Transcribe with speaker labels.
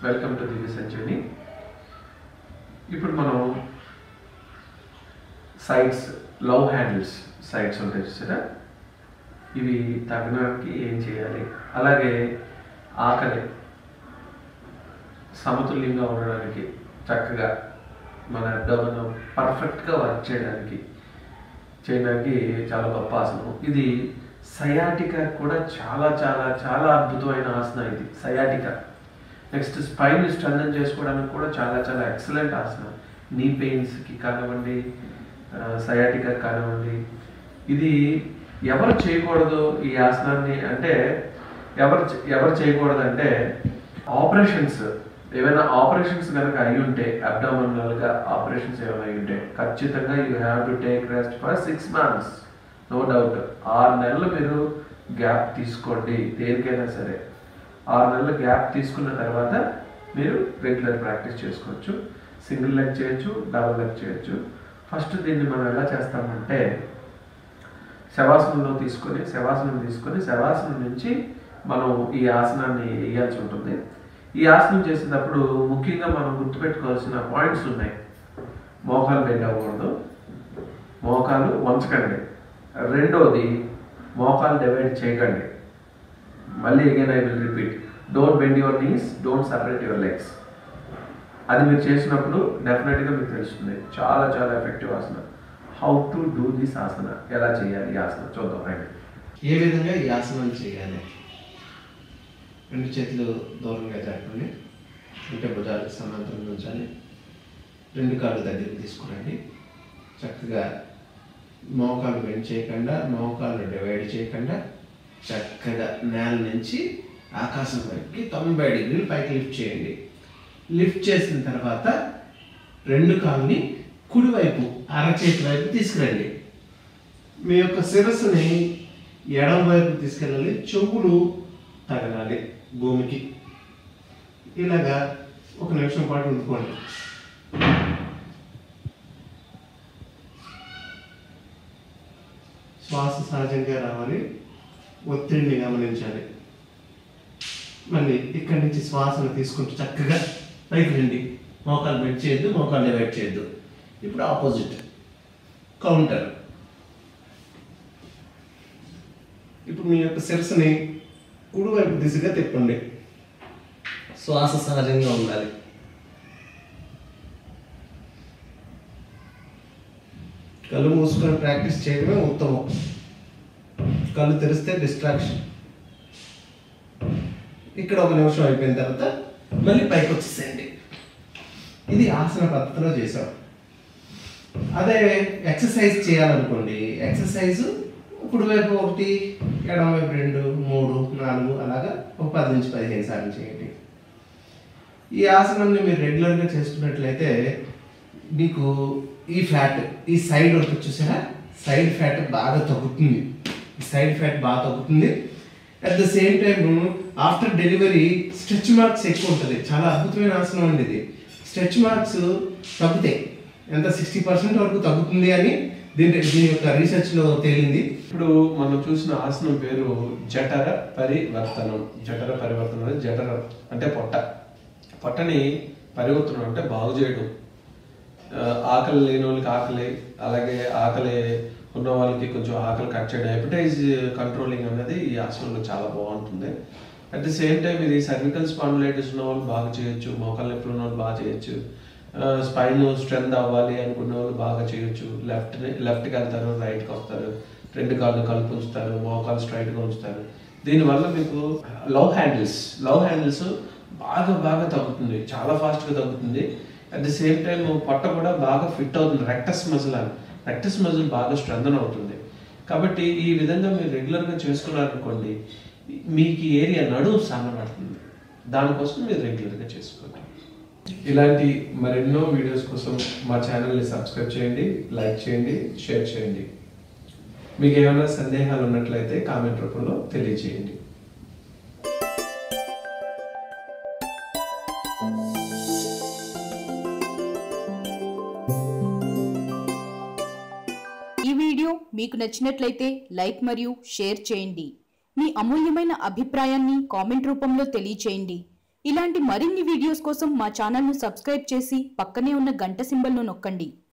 Speaker 1: welcome to దివ్య సంజీవిని ఇప్పుడు మనం sides love handles sides ఉంటాయి చూసారా ఇవి తగ్గడానికి ఏం చేయాలి అలాగే ఆకలి సమతుల్యంగా ఉండడానికి చక్కగా మన అబ్డోమన్ పర్ఫెక్ట్గా వర్క్ చేయడానికి చేయడానికి చాలా గొప్ప ఆసనం ఇది సయాటికా కూడా చాలా చాలా చాలా అద్భుతమైన ఆసనం ఇది సయాటికా నెక్స్ట్ స్పైన్ స్ట్రెంథన్ చేసుకోవడానికి కూడా చాలా చాలా ఎక్సలెంట్ ఆసనం నీ పెయిన్స్కి కానివ్వండి సయాటికా కానివ్వండి ఇది ఎవరు చేయకూడదు ఈ ఆసనాన్ని అంటే ఎవరు చే- ఎవరు చేయకూడదు అంటే ఆపరేషన్స్ ఏమైనా ఆపరేషన్స్ కనుక అయి ఉంటే అబ్డామినల్గా ఆపరేషన్స్ ఏమైనా అయి ఉంటే ఖచ్చితంగా you have to take rest for six months no doubt ఆరు నెలలు మీరు గ్యాప్ తీసుకోండి దేనికైనా సరే ఆరు నెలలు గ్యాప్ తీసుకున్న తర్వాత మీరు రెగ్యులర్ ప్రాక్టీస్ చేసుకోవచ్చు సింగిల్ లెగ్ చేయొచ్చు డబుల్ లెగ్ చేయొచ్చు ఫస్ట్ దీన్ని మనం ఎలా చేస్తామంటే శవాసనంలో తీసుకొని శవాసనం తీసుకొని శవాసనం నుంచి మనం ఈ ఆసనాన్ని వేయాల్సి ఉంటుంది ఈ ఆసనం చేసేటప్పుడు ముఖ్యంగా మనం గుర్తుపెట్టుకోవాల్సిన పాయింట్స్ ఉన్నాయి మోకాలు బెండ్ అవ్వకూడదు మోకాలు వంచకండి రెండోది మోకాలు డివైడ్ చేయకండి మళ్ళీ again I will repeat don't bend your knees don't separate your legs అది మీరు చేసినప్పుడు డెఫినెట్గా మీకు తెలుస్తుంది చాలా చాలా effective asana how to do this asana ఎలా చేయాలి ఈ ఆసన చూద్దాం రండి
Speaker 2: ఏ విధంగా ఈ ఆసనం చేయాలి రెండు చేతులు దూరంగా జరపండి అంటే భుజాలు సమాంతరంగా ఉంచాలి రెండు కాళ్ళు దగ్గరికి తీసుకురండి చక్కగా మోకాలు బెండ్ చేయకుండా మోకాలు డివైడ్ చేయకుండా చక్కగా నేల నుంచి ఆకాశం వైపుకి తొంభై డిగ్రీలు పైకి లిఫ్ట్ చేయండి లిఫ్ట్ చేసిన తర్వాత రెండు కాళ్ళని కుడివైపు అరచేతి వైపు తీసుకురండి మీ యొక్క శిరస్సుని ఎడం వైపు తీసుకెళ్ళాలి చెవులు తగలాలి భూమికి ఇలాగా ఒక నిమిషం పాటు ఉంచుకోండి శ్వాస సహజంగా రావాలి ఒత్తిడిని గమనించాలి మళ్ళీ ఇక్కడి నుంచి శ్వాసను తీసుకుంటూ చక్కగా పైకి రండి మోకాలు బెడ్ చేయొద్దు మోకాలు డివైడ్ చేయొద్దు ఇప్పుడు ఆపోజిట్ కౌంటర్ ఇప్పుడు మీ యొక్క శిరస్సుని కుడివైపు దిశగా తిప్పండి శ్వాస సహజంగా ఉండాలి కళ్ళు మూసుకొని ప్రాక్టీస్ చేయడమే ఉత్తమం కళ్ళు తెరిస్తే డిస్ట్రాక్షన్ ఇక్కడ ఒక నిమిషం అయిపోయిన తర్వాత మళ్ళీ పైకి వచ్చేసేయండి ఇది ఆసన పద్ధతిలో చేసాం అదే ఎక్సర్సైజ్ చేయాలనుకోండి ఎక్సర్సైజ్ కుడివైపు ఒకటి ఎడమవైపు రెండు మూడు నాలుగు అలాగా ఒక పది నుంచి పదిహేను సార్లు చేయండి ఈ ఆసనాన్ని మీరు రెగ్యులర్గా చేసుకున్నట్లయితే మీకు ఈ ఫ్యాట్ ఈ సైడ్ ఉంటుంది చూసారా సైడ్ ఫ్యాట్ బాగా తగ్గుతుంది ఈ సైడ్ ఫ్యాట్ బాగా తగ్గుతుంది at the same time after delivery stretch marks ఎక్కువ ఉంటుంది చాలా అద్భుతమైన ఆసనం అండి ఇది స్ట్రెచ్ మార్క్స్ తగ్గుతాయి ఎంత సిక్స్టీ పర్సెంట్ వరకు తగ్గుతుంది అని దీని దీని యొక్క రీసెర్చ్లో తేలింది
Speaker 1: ఇప్పుడు మనం చూసిన ఆసనం పేరు జఠర పరివర్తనం జఠర పరివర్తనం అంటే జఠర అంటే పొట్ట పొట్టని పరివర్తనం అంటే బాగు చేయడం ఆ, ఆకలి లేని వాళ్ళకి ఆకలి అలాగే ఆకలి ఉన్న వాళ్ళకి కొంచెం ఆకలి కట్ చేయడం హెపటైజ్ కంట్రోలింగ్ అనేది ఈ ఆసనంలో చాలా బాగుంటుంది అట్ ది సేమ్ టైం ఇది సర్వికల్ స్పాండిలైటిస్ ఉన్న వాళ్ళు బాగా చేయొచ్చు మోకాలు నొప్పులు ఉన్న వాళ్ళు బాగా చేయొచ్చు స్పైన్ స్ట్రెంత్ అవ్వాలి అనుకున్న వాళ్ళు బాగా చేయొచ్చు లెఫ్ట్ లెఫ్ట్కి వెళ్తారు రైట్కి వస్తారు రెండు కాళ్ళు కలుపు ఉంచుతారు మోకాలు స్ట్రైట్గా ఉంచుతారు దీనివల్ల మీకు లవ్ హ్యాండిల్స్ లవ్ హ్యాండిల్స్ బాగా బాగా తగ్గుతుంది చాలా ఫాస్ట్గా తగ్గుతుంది అట్ ది సేమ్ టైం పొట్ట కూడా బాగా ఫిట్ అవుతుంది రెక్టస్ మజిల్ అని రెక్టస్ మజిల్ బాగా స్ట్రెంథన్ అవుతుంది కాబట్టి ఈ విధంగా మీరు రెగ్యులర్గా చేసుకున్నారనుకోండి మీకు ఈ ఏరియా నడుము సన్నబడుతుంది దానికోసం మీరు రెగ్యులర్గా చేసుకోండి ఇలాంటి మరెన్నో వీడియోస్ కోసం మా ఛానల్ని సబ్స్క్రైబ్ చేయండి లైక్ చేయండి షేర్ చేయండి మీకు ఏమైనా సందేహాలు ఉన్నట్లయితే కామెంట్ రూపంలో తెలియజేయండి
Speaker 3: ఈ వీడియో మీకు నచ్చినట్లయితే లైక్ మరియు షేర్ చేయండి మీ అమూల్యమైన అభిప్రాయాన్ని కామెంట్ రూపంలో తెలియచేయండి ఇలాంటి మరిన్ని వీడియోస్ కోసం మా ఛానల్ను సబ్స్క్రైబ్ చేసి పక్కనే ఉన్న గంట సింబల్ను నొక్కండి